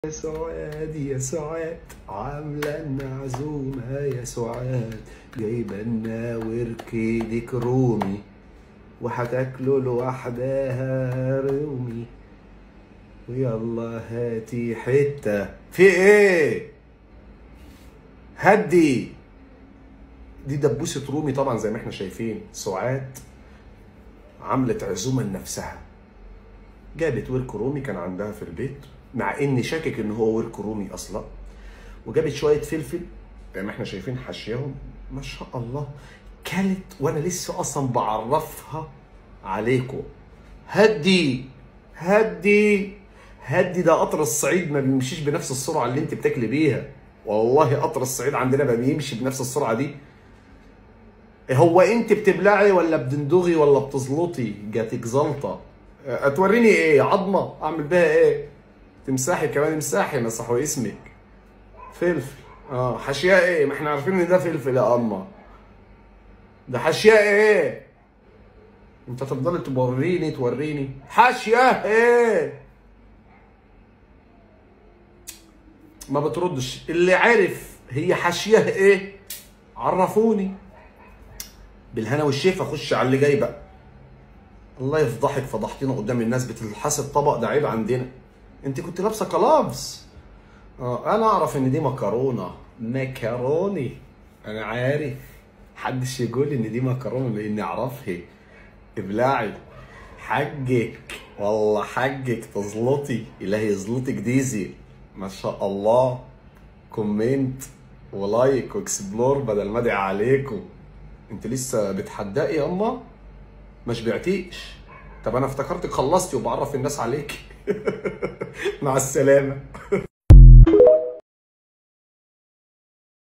يا سعاد يا سعاد عاملة المعزومة يا سعاد جايبة لنا ورك ديك رومي وهتاكلوا لوحدها رومي ويلا هاتي حتة في ايه؟ هدي دي دبوسة رومي طبعا زي ما احنا شايفين سعاد عملت عزومة لنفسها جابت ورك رومي كان عندها في البيت مع اني شاكك ان هو ورك رومي اصلا وجابت شويه فلفل زي ما احنا شايفين حشيهم ما شاء الله كلت وانا لسه اصلا بعرفها عليكم هدي هدي هدي ده قطر الصعيد ما بيمشيش بنفس السرعه اللي انت بتاكلي بيها والله قطر الصعيد عندنا ما بيمشي بنفس السرعه دي هو انت بتبلعي ولا بتندغي ولا بتزلطي جاتك زلطه هتوريني ايه عظمه اعمل بيها ايه تمسحي كمان امسحي مسحوا اسمك فلفل اه حاشيه ايه ما احنا عارفين ان ده فلفل يا اما ده حاشيه ايه انت تفضلي توريني توريني حاشيه ايه ما بتردش اللي عرف هي حاشيه ايه عرفوني بالهنا والشفا خش على اللي جاي بقى الله يفضحك فضحتينا قدام الناس بتلحسي الطبق ده عيب عندنا انت كنت لابسه كلابس اه انا اعرف ان دي مكرونه مكروني انا عارف محدش يقول ان دي مكرونه لاني اعرفها ابلعي حجك والله حجك تزلطي الهي يزلطك ديزي ما شاء الله كومنت ولايك واكسبلور بدل ما ادعي عليكم انت لسه بتحدقي يا اما ما شبعتيش طب انا افتكرتك خلصتي وبعرف الناس عليك مع السلامه